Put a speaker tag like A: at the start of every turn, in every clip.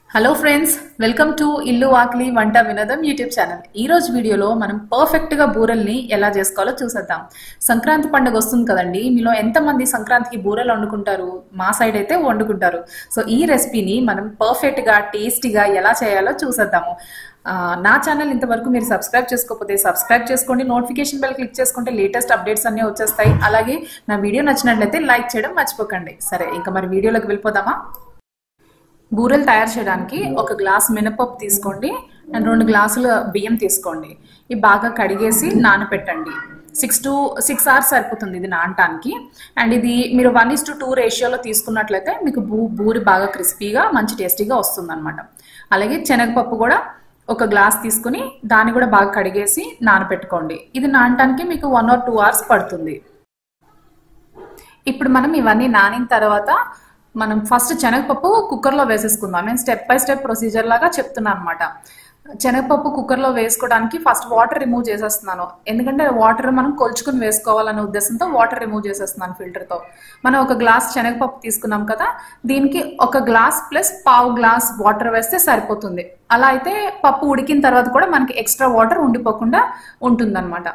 A: hello friends welcome to ఇల్లు వాకిలి వంట వినోదం యూట్యూబ్ ఛానల్ ఈ రోజు వీడియోలో మనం పర్ఫెక్ట్ గా బూరెల్ని ఎలా చేసుకోవాలో చూసేద్దాం సంక్రాంతి పండుగ వస్తుంది కదండి మీలో ఎంతమంది సంక్రాంతికి బూరెలు వండుకుంటారు మా సైడ్ అయితే వండుకుంటారు సో ఈ రెసిపీని మనం పర్ఫెక్ట్ గా టేస్టీగా ఎలా చేయాలో చూసేద్దాము ఆ, నా ఛానల్ ఇంతవరకు మీరు సబ్స్క్రైబ్ చేసుకోకపోతే సబ్స్క్రైబ్ చేసుకోండి నోటిఫికేషన్ బెల్ క్లిక్ చేసుకుంటే లేటెస్ట్ అప్డేట్స్ అన్నీ వచ్చేస్తాయి అలాగే నా వీడియో నచ్చినట్లయితే లైక్ చేయడం మర్చిపోకండి సరే ఇంకా మరి వీడియోలోకి వెళ్ళిపోదామా బూరెలు తయారు చేయడానికి ఒక గ్లాస్ మినపప్పు తీసుకోండి అండ్ రెండు గ్లాసుల బియ్యం తీసుకోండి ఇవి బాగా కడిగేసి నానబెట్టండి సిక్స్ టు సిక్స్ అవర్స్ సరిపోతుంది ఇది నానటానికి అండ్ ఇది మీరు వన్ ఇస్ టు టూ రేషియోలో తీసుకున్నట్లయితే మీకు బూ బూరి బాగా క్రిస్పీగా మంచి టేస్టీగా వస్తుంది అనమాట అలాగే శనగపప్పు కూడా ఒక గ్లాస్ తీసుకుని దాన్ని కూడా బాగా కడిగేసి నానబెట్టుకోండి ఇది నానటానికి మీకు వన్ ఆర్ టూ అవర్స్ పడుతుంది ఇప్పుడు మనం ఇవన్నీ నానిన తర్వాత మనం ఫస్ట్ శనగపప్పు కుక్కర్లో వేసేసుకుందాం నేను స్టెప్ బై స్టెప్ ప్రొసీజర్ లాగా చెప్తున్నాను అనమాట శనగపప్పు కుక్కర్లో వేసుకోవడానికి ఫస్ట్ వాటర్ రిమూవ్ చేసేస్తున్నాను ఎందుకంటే వాటర్ మనం కొలుచుకుని వేసుకోవాలనే ఉద్దేశంతో వాటర్ రిమూవ్ చేసేస్తున్నాను ఫిల్టర్తో మనం ఒక గ్లాస్ శనగపప్పు తీసుకున్నాం కదా దీనికి ఒక గ్లాస్ ప్లస్ పావు గ్లాస్ వాటర్ వేస్తే సరిపోతుంది అలా అయితే పప్పు ఉడికిన తర్వాత కూడా మనకి ఎక్స్ట్రా వాటర్ ఉండిపోకుండా ఉంటుందన్నమాట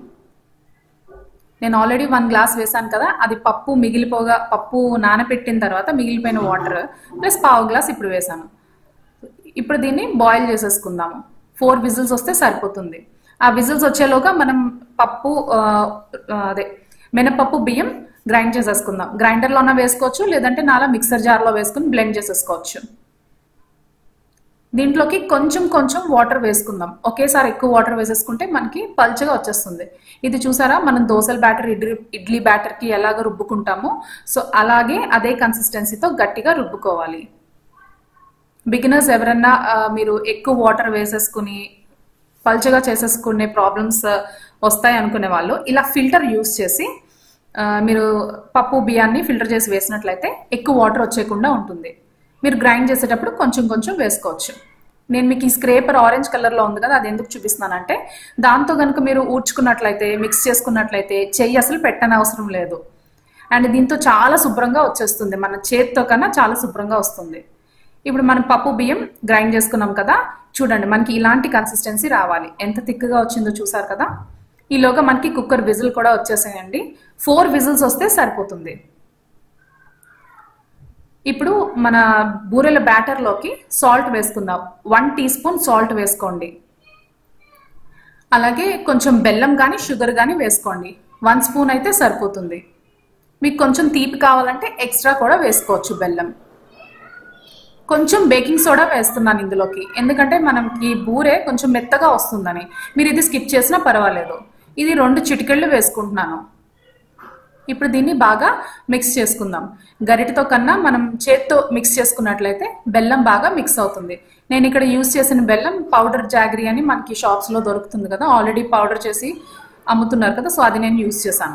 A: నేను ఆల్రెడీ వన్ గ్లాస్ వేసాను కదా అది పప్పు మిగిలిపోగా పప్పు నానబెట్టిన తర్వాత మిగిలిపోయిన వాటర్ ప్లస్ పావు గ్లాస్ ఇప్పుడు వేసాను ఇప్పుడు దీన్ని బాయిల్ చేసేసుకుందాము ఫోర్ విజిల్స్ వస్తే సరిపోతుంది ఆ విజిల్స్ వచ్చేలోగా మనం పప్పు ఆ, ఆ, అదే మినపప్పు బియ్యం గ్రైండ్ చేసేసుకుందాం గ్రైండర్లోనే వేసుకోవచ్చు లేదంటే నాలా మిక్సర్ జార్లో వేసుకుని బ్లెండ్ చేసేసుకోవచ్చు దీంట్లోకి కొంచెం కొంచెం వాటర్ వేసుకుందాం ఒకేసారి ఎక్కువ వాటర్ వేసేసుకుంటే మనకి పల్చగా వచ్చేస్తుంది ఇది చూసారా మనం దోశల బ్యాటర్ ఇడ్లీ ఇడ్లీ బ్యాటర్కి ఎలాగ రుబ్బుకుంటామో సో అలాగే అదే కన్సిస్టెన్సీతో గట్టిగా రుబ్బుకోవాలి బిగినర్స్ ఎవరన్నా ఆ, మీరు ఎక్కువ వాటర్ వేసేసుకుని పల్చగా చేసేసుకునే ప్రాబ్లమ్స్ వస్తాయి అనుకునే వాళ్ళు ఇలా ఫిల్టర్ యూస్ చేసి ఆ, మీరు పప్పు బియ్యాన్ని ఫిల్టర్ చేసి వేసినట్లయితే ఎక్కువ వాటర్ వచ్చేయకుండా ఉంటుంది మీరు గ్రైండ్ చేసేటప్పుడు కొంచెం కొంచెం వేసుకోవచ్చు నేను మీకు ఈ స్క్రేపర్ ఆరెంజ్ కలర్లో ఉంది కదా అది ఎందుకు చూపిస్తున్నానంటే దాంతో కనుక మీరు ఊడ్చుకున్నట్లయితే మిక్స్ చేసుకున్నట్లయితే చెయ్యి అసలు పెట్టని అవసరం లేదు అండ్ దీంతో చాలా శుభ్రంగా వచ్చేస్తుంది మన చేతితో కన్నా చాలా శుభ్రంగా వస్తుంది ఇప్పుడు మనం పప్పు బియ్యం గ్రైండ్ చేసుకున్నాం కదా చూడండి మనకి ఇలాంటి కన్సిస్టెన్సీ రావాలి ఎంత థిక్గా వచ్చిందో చూసారు కదా ఈలోగా మనకి కుక్కర్ విజిల్ కూడా వచ్చేసాయండి ఫోర్ విజిల్స్ వస్తే సరిపోతుంది ఇప్పుడు మన బూరెల బ్యాటర్లోకి సాల్ట్ వేసుకుందాం వన్ టీ స్పూన్ సాల్ట్ వేసుకోండి అలాగే కొంచెం బెల్లం కానీ షుగర్ కానీ వేసుకోండి వన్ స్పూన్ అయితే సరిపోతుంది మీకు కొంచెం తీపి కావాలంటే ఎక్స్ట్రా కూడా వేసుకోవచ్చు బెల్లం కొంచెం బేకింగ్ సోడా వేస్తున్నాను ఇందులోకి ఎందుకంటే మనకి బూరె కొంచెం మెత్తగా వస్తుందని మీరు ఇది స్కిప్ చేసినా పర్వాలేదు ఇది రెండు చిటికెళ్ళు వేసుకుంటున్నాను ఇప్పుడు దీన్ని బాగా మిక్స్ చేసుకుందాం గరిటతో కన్నా మనం చేత్తో మిక్స్ చేసుకున్నట్లయితే బెల్లం బాగా మిక్స్ అవుతుంది నేను ఇక్కడ యూజ్ చేసిన బెల్లం పౌడర్ జాగరీ అని మనకి షాప్స్లో దొరుకుతుంది కదా ఆల్రెడీ పౌడర్ చేసి అమ్ముతున్నారు కదా సో అది నేను యూజ్ చేశాను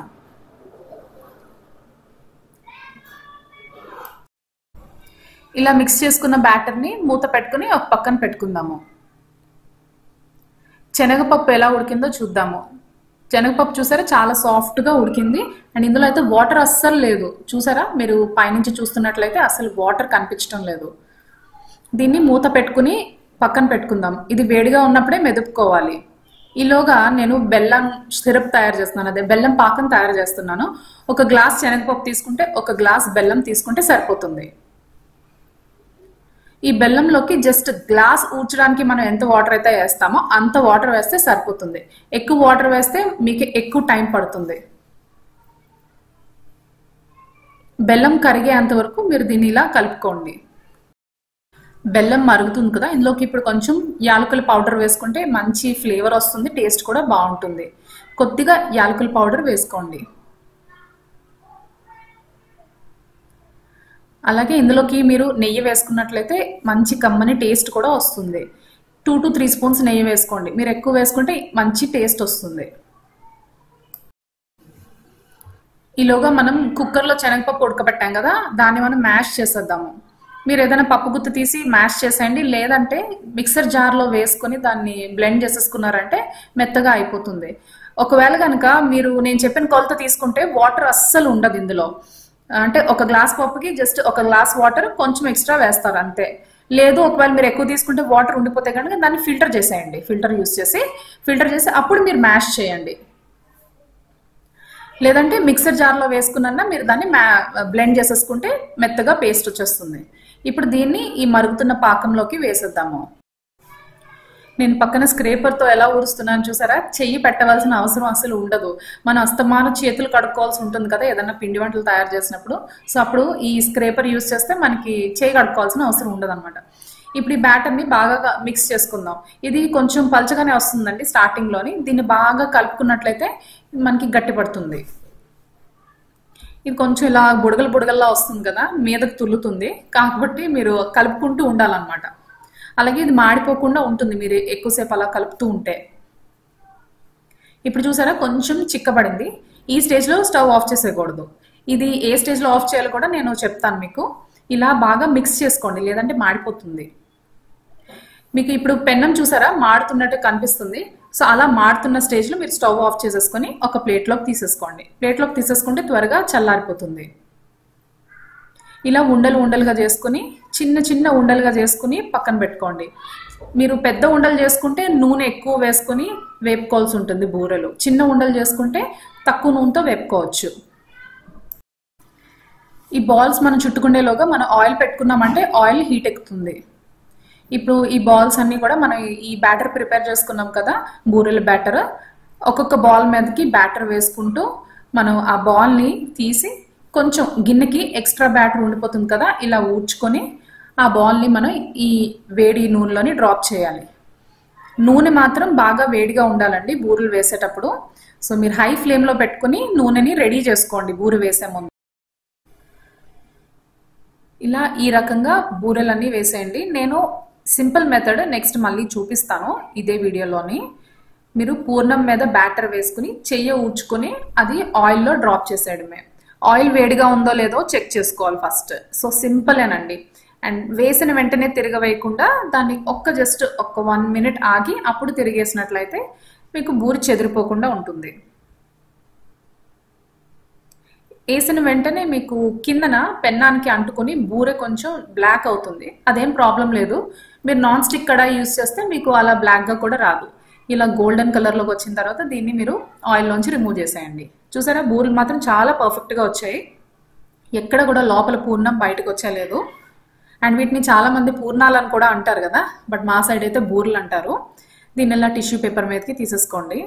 A: ఇలా మిక్స్ చేసుకున్న బ్యాటర్ని మూత పెట్టుకుని ఒక పక్కన పెట్టుకుందాము శనగపప్పు ఎలా ఉడికిందో చూద్దాము శనగపప్పు చూసారా చాలా సాఫ్ట్గా ఉడికింది అండ్ ఇందులో అయితే వాటర్ అస్సలు లేదు చూసారా మీరు పైనుంచి చూస్తున్నట్లయితే అసలు వాటర్ కనిపించడం లేదు దీన్ని మూత పెట్టుకుని పక్కన పెట్టుకుందాం ఇది వేడిగా ఉన్నప్పుడే మెదుపుకోవాలి ఈలోగా నేను బెల్లం సిరప్ తయారు చేస్తున్నాను అదే బెల్లం పాకం తయారు చేస్తున్నాను ఒక గ్లాస్ శనగపప్పు తీసుకుంటే ఒక గ్లాస్ బెల్లం తీసుకుంటే సరిపోతుంది ఈ బెల్లంలోకి జస్ట్ గ్లాస్ ఊడ్చడానికి మనం ఎంత వాటర్ అయితే వేస్తామో అంత వాటర్ వేస్తే సరిపోతుంది ఎక్కువ వాటర్ వేస్తే మీకు ఎక్కువ టైం పడుతుంది బెల్లం కరిగేంత వరకు మీరు దీన్ని ఇలా కలుపుకోండి బెల్లం మరుగుతుంది కదా ఇందులోకి ఇప్పుడు కొంచెం యాలకుల పౌడర్ వేసుకుంటే మంచి ఫ్లేవర్ వస్తుంది టేస్ట్ కూడా బాగుంటుంది కొద్దిగా యాలకుల పౌడర్ వేసుకోండి అలాగే ఇందులోకి మీరు నెయ్యి వేసుకున్నట్లయితే మంచి కమ్మని టేస్ట్ కూడా వస్తుంది టూ టు త్రీ స్పూన్స్ నెయ్యి వేసుకోండి మీరు ఎక్కువ వేసుకుంటే మంచి టేస్ట్ వస్తుంది ఈలోగా మనం కుక్కర్లో శనగపప్పు ఉడకబెట్టాం కదా దాన్ని మనం మ్యాష్ చేసేద్దాము మీరు ఏదైనా పప్పు గుత్తి తీసి మ్యాష్ చేసేయండి లేదంటే మిక్సర్ జార్లో వేసుకొని దాన్ని బ్లెండ్ చేసేసుకున్నారంటే మెత్తగా అయిపోతుంది ఒకవేళ కనుక మీరు నేను చెప్పిన కొలత తీసుకుంటే వాటర్ అస్సలు ఉండదు ఇందులో అంటే ఒక గ్లాస్ పప్పుకి జస్ట్ ఒక గ్లాస్ వాటర్ కొంచెం ఎక్స్ట్రా వేస్తారు అంతే లేదు ఒకవేళ మీరు ఎక్కువ తీసుకుంటే వాటర్ ఉండిపోతే కనుక దాన్ని ఫిల్టర్ చేసేయండి ఫిల్టర్ యూస్ చేసి ఫిల్టర్ చేసి అప్పుడు మీరు మ్యాష్ చేయండి లేదంటే మిక్సర్ జార్లో వేసుకున్నా మీరు దాన్ని మ్యా బ్లెండ్ చేసేసుకుంటే మెత్తగా పేస్ట్ వచ్చేస్తుంది ఇప్పుడు దీన్ని ఈ మరుగుతున్న పాకంలోకి వేసేద్దాము నేను పక్కన స్క్రేపర్తో ఎలా ఊరుస్తున్నాను చూసారా చెయ్యి పెట్టవలసిన అవసరం అసలు ఉండదు మన అస్తమానం చేతులు కడుక్కోవాల్సి ఉంటుంది కదా ఏదైనా పిండి వంటలు తయారు చేసినప్పుడు సో అప్పుడు ఈ స్క్రేపర్ యూస్ చేస్తే మనకి చేయి కడుక్కోవాల్సిన అవసరం ఉండదు అనమాట ఇప్పుడు ఈ బ్యాటర్ని బాగా మిక్స్ చేసుకుందాం ఇది కొంచెం పలచగానే వస్తుందండి స్టార్టింగ్లోని దీన్ని బాగా కలుపుకున్నట్లయితే మనకి గట్టిపడుతుంది ఇది కొంచెం ఇలా బుడగలు బుడగల్లా వస్తుంది కదా మీదకు తుల్లుతుంది కాబట్టి మీరు కలుపుకుంటూ ఉండాలన్నమాట అలాగే ఇది మాడిపోకుండా ఉంటుంది మీరు ఎక్కువసేపు అలా కలుపుతూ ఉంటే ఇప్పుడు చూసారా కొంచెం చిక్కబడింది ఈ స్టేజ్లో స్టవ్ ఆఫ్ చేసేయకూడదు ఇది ఏ స్టేజ్లో ఆఫ్ చేయాలో కూడా నేను చెప్తాను మీకు ఇలా బాగా మిక్స్ చేసుకోండి లేదంటే మాడిపోతుంది మీకు ఇప్పుడు పెన్నం చూసారా మాడుతున్నట్టు కనిపిస్తుంది సో అలా మాడుతున్న స్టేజ్లో మీరు స్టవ్ ఆఫ్ చేసేసుకొని ఒక ప్లేట్లోకి తీసేసుకోండి ప్లేట్లోకి తీసేసుకుంటే త్వరగా చల్లారిపోతుంది ఇలా ఉండలు ఉండలుగా చేసుకుని చిన్న చిన్న ఉండలుగా చేసుకుని పక్కన పెట్టుకోండి మీరు పెద్ద ఉండలు చేసుకుంటే నూనె ఎక్కువ వేసుకొని వేపుకోవాల్సి ఉంటుంది బూరెలు చిన్న ఉండలు చేసుకుంటే తక్కువ నూనెతో వేపుకోవచ్చు ఈ బాల్స్ మనం చుట్టుకునేలోగా మనం ఆయిల్ పెట్టుకున్నామంటే ఆయిల్ హీట్ ఎక్కుతుంది ఇప్పుడు ఈ బాల్స్ అన్ని కూడా మనం ఈ బ్యాటర్ ప్రిపేర్ చేసుకున్నాం కదా బూరెల బ్యాటర్ ఒక్కొక్క బాల్ మీదకి బ్యాటర్ వేసుకుంటూ మనం ఆ బాల్ని తీసి కొంచెం గిన్నెకి ఎక్స్ట్రా బ్యాటర్ ఉండిపోతుంది కదా ఇలా ఊడ్చుకొని ఆ బాల్ని మనం ఈ వేడి నూనెలోని డ్రాప్ చేయాలి నూనె మాత్రం బాగా వేడిగా ఉండాలండి బూరెలు వేసేటప్పుడు సో మీరు హై ఫ్లేమ్లో పెట్టుకుని నూనెని రెడీ చేసుకోండి బూరె వేసే ముందు ఇలా ఈ రకంగా బూరెలన్నీ వేసేయండి నేను సింపుల్ మెథడ్ నెక్స్ట్ మళ్ళీ చూపిస్తాను ఇదే వీడియోలోని మీరు పూర్ణం మీద బ్యాటర్ వేసుకుని చెయ్యి ఊడ్చుకొని అది ఆయిల్లో డ్రాప్ చేసేయడమే ఆయిల్ వేడిగా ఉందో లేదో చెక్ చేసుకోవాలి ఫస్ట్ సో సింపులేనండి అండ్ వేసిన వెంటనే తిరగవేయకుండా దాన్ని ఒక్క జస్ట్ ఒక్క వన్ మినిట్ ఆగి అప్పుడు తిరిగేసినట్లయితే మీకు బూరి చెదిరిపోకుండా ఉంటుంది వేసిన వెంటనే మీకు కిందన పెన్నానికి అంటుకొని బూరె కొంచెం బ్లాక్ అవుతుంది అదేం ప్రాబ్లం లేదు మీరు నాన్ స్టిక్ కడాయి యూస్ చేస్తే మీకు అలా బ్లాక్గా కూడా రాదు ఇలా గోల్డెన్ కలర్లోకి వచ్చిన తర్వాత దీన్ని మీరు ఆయిల్లోంచి రిమూవ్ చేసేయండి చూసారా బూరెలు మాత్రం చాలా పర్ఫెక్ట్గా వచ్చాయి ఎక్కడ కూడా లోపల పూర్ణం బయటకు వచ్చేలేదు అండ్ వీటిని చాలా మంది పూర్ణాలని కూడా అంటారు కదా బట్ మా సైడ్ అయితే బూరెలు అంటారు దీన్ని ఇలా టిష్యూ పేపర్ మీదకి తీసేసుకోండి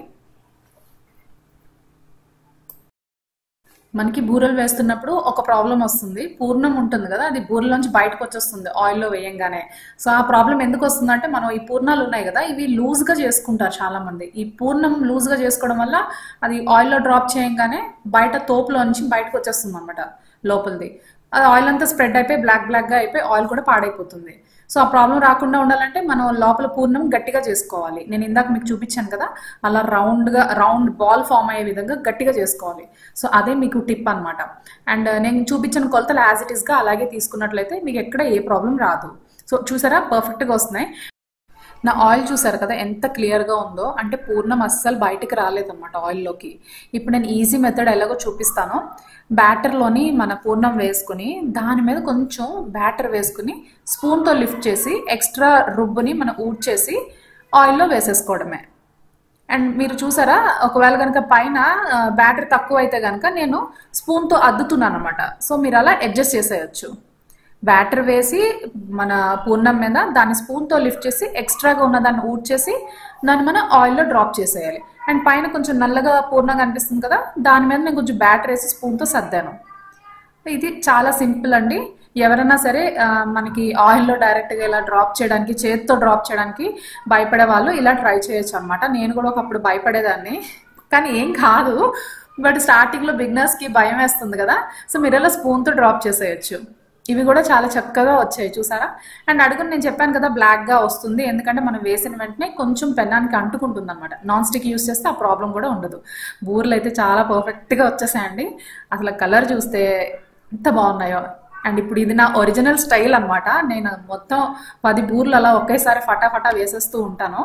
A: మనకి బూరెలు వేస్తున్నప్పుడు ఒక ప్రాబ్లం వస్తుంది పూర్ణం ఉంటుంది కదా అది బూరెలోంచి బయటకు వచ్చేస్తుంది ఆయిల్లో వేయంగానే సో ఆ ప్రాబ్లం ఎందుకు వస్తుందంటే మనం ఈ పూర్ణాలు ఉన్నాయి కదా ఇవి లూజ్గా చేసుకుంటారు చాలా మంది ఈ పూర్ణం లూజ్గా చేసుకోవడం వల్ల అది ఆయిల్లో డ్రాప్ చేయంగానే బయట తోపులోంచి బయటకు వచ్చేస్తుంది అనమాట లోపలిది అది ఆయిల్ అంతా స్ప్రెడ్ అయిపోయి బ్లాక్ బ్లాక్గా అయిపోయి ఆయిల్ కూడా పాడైపోతుంది సో ఆ ప్రాబ్లం రాకుండా ఉండాలంటే మనం లోపల పూర్ణం గట్టిగా చేసుకోవాలి నేను ఇందాక మీకు చూపించాను కదా అలా రౌండ్గా రౌండ్ బాల్ ఫామ్ అయ్యే విధంగా గట్టిగా చేసుకోవాలి సో అదే మీకు టిప్ అనమాట అండ్ నేను చూపించిన కొలతలు యాజ్ ఇట్ ఈస్గా అలాగే తీసుకున్నట్లయితే మీకు ఎక్కడ ఏ ప్రాబ్లం రాదు సో చూసారా పర్ఫెక్ట్గా వస్తున్నాయి నా ఆయిల్ చూసారు కదా ఎంత క్లియర్గా ఉందో అంటే పూర్ణం అస్సలు బయటకు రాలేదన్నమాట ఆయిల్లోకి ఇప్పుడు నేను ఈజీ మెథడ్ ఎలాగో చూపిస్తాను బ్యాటర్లోని మన పూర్ణం వేసుకుని దాని మీద కొంచెం బ్యాటర్ వేసుకుని స్పూన్తో లిఫ్ట్ చేసి ఎక్స్ట్రా రుబ్బుని మనం ఊడ్ చేసి ఆయిల్లో వేసేసుకోవడమే అండ్ మీరు చూసారా ఒకవేళ కనుక పైన బ్యాటర్ తక్కువ అయితే కనుక నేను స్పూన్తో అద్దుతున్నాను అనమాట సో మీరు అలా అడ్జస్ట్ చేసేయచ్చు బ్యాటర్ వేసి మన పూర్ణం మీద దాన్ని స్పూన్తో లిఫ్ట్ చేసి ఎక్స్ట్రాగా ఉన్న దాన్ని ఊడ్ చేసి దాన్ని మనం ఆయిల్లో డ్రాప్ చేసేయాలి అండ్ పైన కొంచెం నల్లగా పూర్ణం కనిపిస్తుంది కదా దాని మీద నేను కొంచెం బ్యాటర్ వేసి స్పూన్తో సర్దాను ఇది చాలా సింపుల్ అండి ఎవరైనా సరే మనకి ఆయిల్లో డైరెక్ట్గా ఇలా డ్రాప్ చేయడానికి చేతితో డ్రాప్ చేయడానికి భయపడే వాళ్ళు ఇలా ట్రై చేయొచ్చు అనమాట నేను కూడా ఒకప్పుడు భయపడేదాన్ని కానీ ఏం కాదు బట్ స్టార్టింగ్లో బిగినర్స్కి భయం వేస్తుంది కదా సో మీరు ఇలా స్పూన్తో డ్రాప్ చేసేయచ్చు ఇవి కూడా చాలా చక్కగా వచ్చాయి చూసారా అండ్ అడుగుని నేను చెప్పాను కదా బ్లాక్గా వస్తుంది ఎందుకంటే మనం వేసిన వెంటనే కొంచెం పెన్నానికి అంటుకుంటుంది అనమాట నాన్ స్టిక్ యూస్ చేస్తే ఆ ప్రాబ్లం కూడా ఉండదు బూరెలు అయితే చాలా పర్ఫెక్ట్గా వచ్చేసాయండి అసలు కలర్ చూస్తే ఎంత బాగున్నాయో అండ్ ఇప్పుడు ఇది నా ఒరిజినల్ స్టైల్ అనమాట నేను మొత్తం పది బూర్లు అలా ఒకేసారి ఫటాఫటా వేసేస్తూ ఉంటాను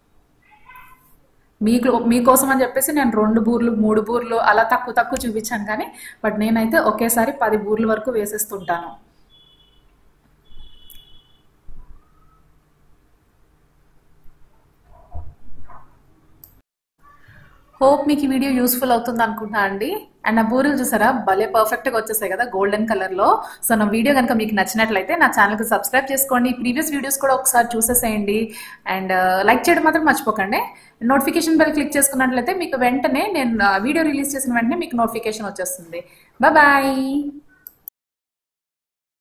A: మీకు మీకోసం అని చెప్పేసి నేను రెండు బూర్లు మూడు బూర్లు అలా తక్కువ తక్కువ చూపించాను కానీ బట్ నేనైతే ఒకేసారి పది బూర్ల వరకు వేసేస్తుంటాను హోప్ మీకు ఈ వీడియో యూస్ఫుల్ అవుతుంది అనుకుంటున్నా అండి అండ్ నా బూరెలు చూసారా భలే పర్ఫెక్ట్ గా వచ్చేసాయి కదా గోల్డెన్ కలర్ లో సో నా వీడియో కనుక మీకు నచ్చినట్లయితే నా ఛానల్ కి సబ్స్క్రైబ్ చేసుకోండి ప్రీవియస్ వీడియోస్ కూడా ఒకసారి చూసేసేయండి అండ్ లైక్ చేయడం మాత్రం మర్చిపోకండి నోటిఫికేషన్ బెల్ క్లిక్ చేసుకున్నట్లయితే మీకు వెంటనే నేను వీడియో రిలీజ్ చేసిన వెంటనే మీకు నోటిఫికేషన్ వచ్చేస్తుంది బాయ్